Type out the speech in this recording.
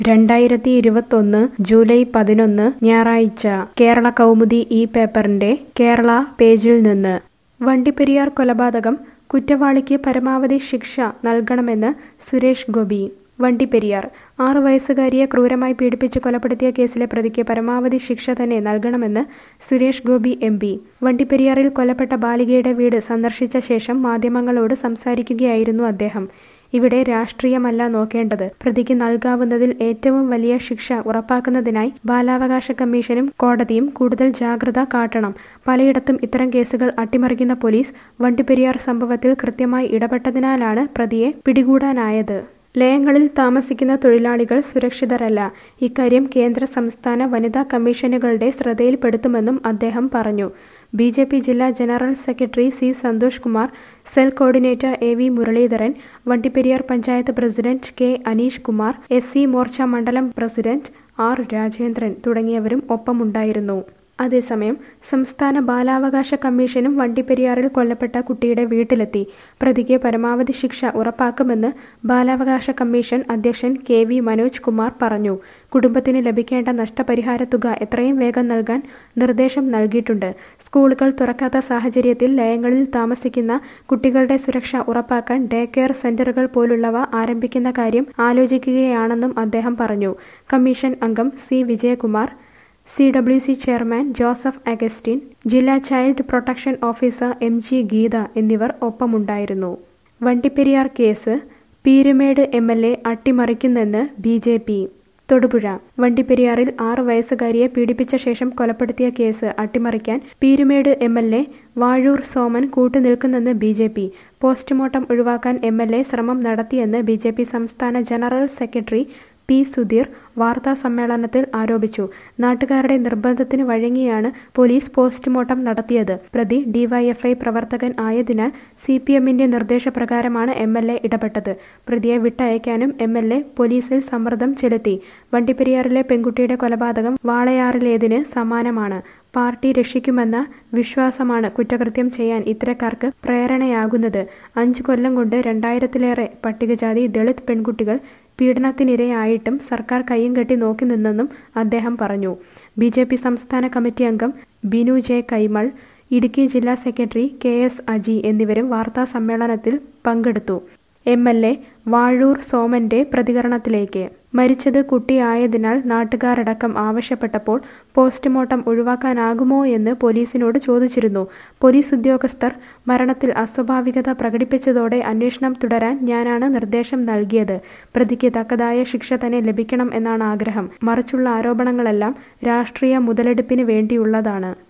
രണ്ടായിരത്തി ഇരുപത്തൊന്ന് ജൂലൈ പതിനൊന്ന് ഞായറാഴ്ച കേരള കൗമുദി ഈ പേപ്പറിന്റെ കേരള പേജിൽ നിന്ന് വണ്ടിപ്പെരിയാർ കൊലപാതകം കുറ്റവാളിക്ക് പരമാവധി ശിക്ഷ നൽകണമെന്ന് സുരേഷ് ഗോപി വണ്ടിപ്പെരിയാർ ആറു വയസ്സുകാരിയെ ക്രൂരമായി പീഡിപ്പിച്ച് കൊലപ്പെടുത്തിയ കേസിലെ പ്രതിക്ക് പരമാവധി ശിക്ഷ തന്നെ നൽകണമെന്ന് സുരേഷ് ഗോപി എം പി വണ്ടിപ്പെരിയാറിൽ കൊല്ലപ്പെട്ട ബാലികയുടെ വീട് സന്ദർശിച്ച ശേഷം മാധ്യമങ്ങളോട് സംസാരിക്കുകയായിരുന്നു അദ്ദേഹം ഇവിടെ രാഷ്ട്രീയമല്ല നോക്കേണ്ടത് പ്രതിക്ക് നൽകാവുന്നതിൽ ഏറ്റവും വലിയ ശിക്ഷ ഉറപ്പാക്കുന്നതിനായി ബാലാവകാശ കമ്മീഷനും കോടതിയും കൂടുതൽ ജാഗ്രത കാട്ടണം പലയിടത്തും ഇത്തരം കേസുകൾ അട്ടിമറിക്കുന്ന പോലീസ് വണ്ടിപ്പെരിയാർ സംഭവത്തിൽ കൃത്യമായി ഇടപെട്ടതിനാലാണ് പ്രതിയെ പിടികൂടാനായത് ലയങ്ങളിൽ താമസിക്കുന്ന തൊഴിലാളികൾ സുരക്ഷിതരല്ല ഇക്കാര്യം കേന്ദ്ര സംസ്ഥാന വനിതാ കമ്മീഷനുകളുടെ ശ്രദ്ധയിൽപ്പെടുത്തുമെന്നും അദ്ദേഹം പറഞ്ഞു ബി ജെ പി ജില്ലാ general secretary C Santhosh Kumar cell coordinator A V Muraleedharan Vandiperiyar panchayat president K Aneesh Kumar S C Morcha മണ്ഡലം പ്രസിഡന്റ് ആർ രാജേന്ദ്രൻ തുടങ്ങിയവരും ഒപ്പമുണ്ടായിരുന്നു അതേസമയം സംസ്ഥാന ബാലാവകാശ കമ്മീഷനും വണ്ടിപ്പെരിയാറിൽ കൊല്ലപ്പെട്ട കുട്ടിയുടെ വീട്ടിലെത്തി പ്രതിക്ക് പരമാവധി ശിക്ഷ ഉറപ്പാക്കുമെന്ന് ബാലാവകാശ കമ്മീഷൻ അധ്യക്ഷൻ കെ വി മനോജ് കുമാർ പറഞ്ഞു കുടുംബത്തിന് ലഭിക്കേണ്ട നഷ്ടപരിഹാര തുക എത്രയും വേഗം നൽകാൻ നിർദ്ദേശം നൽകിയിട്ടുണ്ട് സ്കൂളുകൾ തുറക്കാത്ത സാഹചര്യത്തിൽ ലയങ്ങളിൽ താമസിക്കുന്ന കുട്ടികളുടെ സുരക്ഷ ഉറപ്പാക്കാൻ ഡേ കെയർ സെന്ററുകൾ പോലുള്ളവ ആരംഭിക്കുന്ന കാര്യം ആലോചിക്കുകയാണെന്നും അദ്ദേഹം പറഞ്ഞു കമ്മീഷൻ അംഗം C Vijayakumar C W C chairman Joseph Augustine ജില്ലാ child protection officer M G Geetha എന്നിവർ ഒപ്പമുണ്ടായിരുന്നു Vandiperiyar case Peerumedu M L A അട്ടിമറിക്കുന്നെന്ന് ബി ജെ പി തൊടുപുഴ വണ്ടിപ്പെരിയാറിൽ ആറ് വയസ്സുകാരിയെ പീഡിപ്പിച്ച ശേഷം കൊലപ്പെടുത്തിയ കേസ് അട്ടിമറിക്കാൻ Peerumedu M L A Vazhoor Soman കൂട്ടുനിൽക്കുന്നെന്ന് ബി ജെ പി പോസ്റ്റ്മോർട്ടം ഒഴിവാക്കാൻ എം എൽ എ ശ്രമം നടത്തിയെന്ന് ബി ജെ പി സംസ്ഥാന ജനറൽ സെക്രട്ടറി പി സുധീർ വാർത്താ സമ്മേളനത്തിൽ ആരോപിച്ചു നാട്ടുകാരുടെ നിർബന്ധത്തിന് വഴങ്ങിയാണ് പോലീസ് പോസ്റ്റ്മോർട്ടം നടത്തിയത് പ്രതി ഡിവൈഎഫ്ഐ പ്രവർത്തകൻ ആയതിനാൽ സി പി എമ്മിന്റെ നിർദ്ദേശപ്രകാരമാണ് എം എൽ എ ഇടപെട്ടത് പ്രതിയെ വിട്ടയക്കാനും എം എൽ എ പോലീസിൽ സമ്മർദ്ദം ചെലുത്തി വണ്ടിപ്പെരിയാറിലെ പെൺകുട്ടിയുടെ കൊലപാതകം വാളയാറിലേതിന് സമാനമാണ് പാർട്ടി രക്ഷിക്കുമെന്ന വിശ്വാസമാണ് കുറ്റകൃത്യം ചെയ്യാൻ ഇത്തരക്കാർക്ക് പ്രേരണയാകുന്നത് അഞ്ചു കൊല്ലം കൊണ്ട് രണ്ടായിരത്തിലേറെ പട്ടികജാതി ദളിത് പെൺകുട്ടികൾ പീഡനത്തിനിരയായിട്ടും സർക്കാർ കയ്യും കെട്ടി നോക്കി നിന്നെന്നും അദ്ദേഹം പറഞ്ഞു ബി ജെ പി സംസ്ഥാന കമ്മിറ്റി അംഗം ബിനു ജെ കൈമൾ ഇടുക്കി ജില്ലാ സെക്രട്ടറി കെ എസ് അജി എന്നിവരും വാർത്താ സമ്മേളനത്തിൽ പങ്കെടുത്തു എം എൽ എ വാഴൂർ സോമന്റെ പ്രതികരണത്തിലേക്ക് മരിച്ചത് കുട്ടിയായതിനാൽ നാട്ടുകാരടക്കം ആവശ്യപ്പെട്ടപ്പോൾ പോസ്റ്റ്മോർട്ടം ഒഴിവാക്കാനാകുമോ എന്ന് പോലീസിനോട് ചോദിച്ചിരുന്നു പോലീസ് ഉദ്യോഗസ്ഥർ മരണത്തിൽ അസ്വാഭാവികത പ്രകടിപ്പിച്ചതോടെ അന്വേഷണം തുടരാൻ ഞാനാണ് നിർദ്ദേശം നൽകിയത് പ്രതിക്ക് തക്കതായ ശിക്ഷ തന്നെ ലഭിക്കണം എന്നാണ് ആഗ്രഹം മറിച്ചുള്ള ആരോപണങ്ങളെല്ലാം രാഷ്ട്രീയ മുതലെടുപ്പിന് വേണ്ടിയുള്ളതാണ്